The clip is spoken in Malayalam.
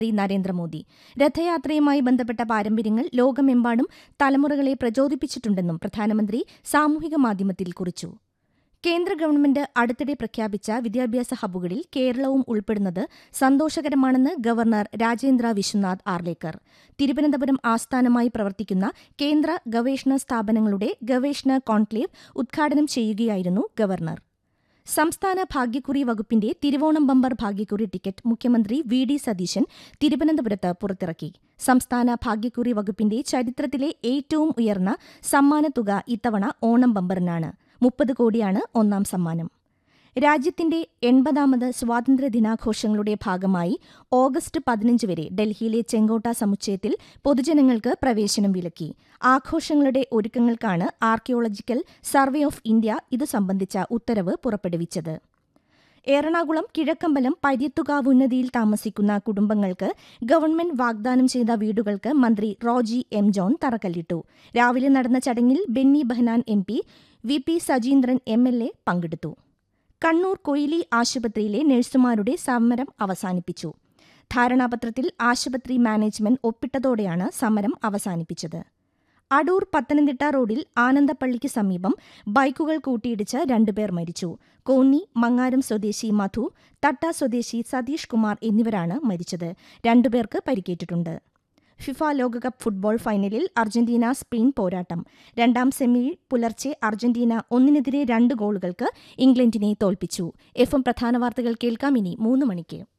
നരേന്ദ്രമോദി രഥയാത്രയുമായി ബന്ധപ്പെട്ട പാരമ്പര്യങ്ങൾ ലോകമെമ്പാടും തലമുറകളെ പ്രചോദിപ്പിച്ചിട്ടുണ്ടെന്നും പ്രധാനമന്ത്രി സാമൂഹിക മാധ്യമത്തിൽ കുറിച്ചു കേന്ദ്ര ഗവൺമെന്റ് അടുത്തിടെ പ്രഖ്യാപിച്ച വിദ്യാഭ്യാസ ഹബ്ബുകളിൽ കേരളവും ഉൾപ്പെടുന്നത് സന്തോഷകരമാണെന്ന് ഗവർണർ രാജേന്ദ്ര വിശ്വനാഥ് ആർലേക്കർ തിരുവനന്തപുരം ആസ്ഥാനമായി പ്രവർത്തിക്കുന്ന കേന്ദ്ര ഗവേഷണ സ്ഥാപനങ്ങളുടെ ഗവേഷണ കോൺക്ലേവ് ഉദ്ഘാടനം ചെയ്യുകയായിരുന്നു ഗവർണർ സംസ്ഥാന ഭാഗ്യക്കുറി വകുപ്പിന്റെ തിരുവോണം ബമ്പർ ഭാഗ്യക്കുറി ടിക്കറ്റ് മുഖ്യമന്ത്രി വി ഡി സതീശൻ തിരുവനന്തപുരത്ത് പുറത്തിറക്കി സംസ്ഥാന ഭാഗ്യക്കുറി വകുപ്പിന്റെ ചരിത്രത്തിലെ ഏറ്റവും ഉയർന്ന സമ്മാനത്തുക ഇത്തവണ ഓണം ബമ്പറിനാണ് മുപ്പത് കോടിയാണ് ഒന്നാം സമ്മാനം രാജ്യത്തിന്റെ എൺപതാമത് സ്വാതന്ത്ര്യ ദിനാഘോഷങ്ങളുടെ ഭാഗമായി ഓഗസ്റ്റ് പതിനഞ്ച് വരെ ഡൽഹിയിലെ ചെങ്കോട്ട സമുച്ചയത്തിൽ പൊതുജനങ്ങൾക്ക് പ്രവേശനം വിലക്കി ആഘോഷങ്ങളുടെ ഒരുക്കങ്ങൾക്കാണ് ആർക്കിയോളജിക്കൽ സർവേ ഓഫ് ഇന്ത്യ ഇതു സംബന്ധിച്ച ഉത്തരവ് പുറപ്പെടുവിച്ചത് എറണാകുളം കിഴക്കമ്പലം പര്യത്തുകാവ് ഉന്നതിയിൽ താമസിക്കുന്ന കുടുംബങ്ങൾക്ക് ഗവൺമെന്റ് വാഗ്ദാനം ചെയ്ത വീടുകൾക്ക് മന്ത്രി റോജി എം ജോൺ തറക്കല്ലിട്ടു രാവിലെ നടന്ന ചടങ്ങിൽ Benny Behanan M P V P Sajeendran M L A പങ്കെടുത്തു കണ്ണൂർ കൊയിലി ആശുപത്രിയിലെ നഴ്സുമാരുടെ സമരം അവസാനിപ്പിച്ചു ധാരണാപത്രത്തിൽ ആശുപത്രി മാനേജ്മെന്റ് ഒപ്പിട്ടതോടെയാണ് സമരം അവസാനിപ്പിച്ചത് അടൂർ പത്തനംതിട്ട റോഡിൽ ആനന്ദപ്പള്ളിക്ക് സമീപം ബൈക്കുകൾ കൂട്ടിയിടിച്ച് രണ്ടുപേർ മരിച്ചു കോന്നി മങ്ങാരം സ്വദേശി മധു തട്ട സ്വദേശി സതീഷ് കുമാർ എന്നിവരാണ് മരിച്ചത് രണ്ടുപേർക്ക് പരിക്കേറ്റിട്ടുണ്ട് ഫിഫ ലോകകപ്പ് ഫുട്ബോൾ ഫൈനലിൽ അർജന്റീന സ്പെയിൻ പോരാട്ടം രണ്ടാം സെമിയിൽ പുലർച്ചെ അർജന്റീന ഒന്നിനെതിരെ രണ്ട് ഗോളുകൾക്ക് ഇംഗ്ലണ്ടിനെ തോൽപ്പിച്ചു എഫ് എം പ്രധാന വാർത്തകൾ കേൾക്കാം ഇനി മൂന്ന് മണിക്ക്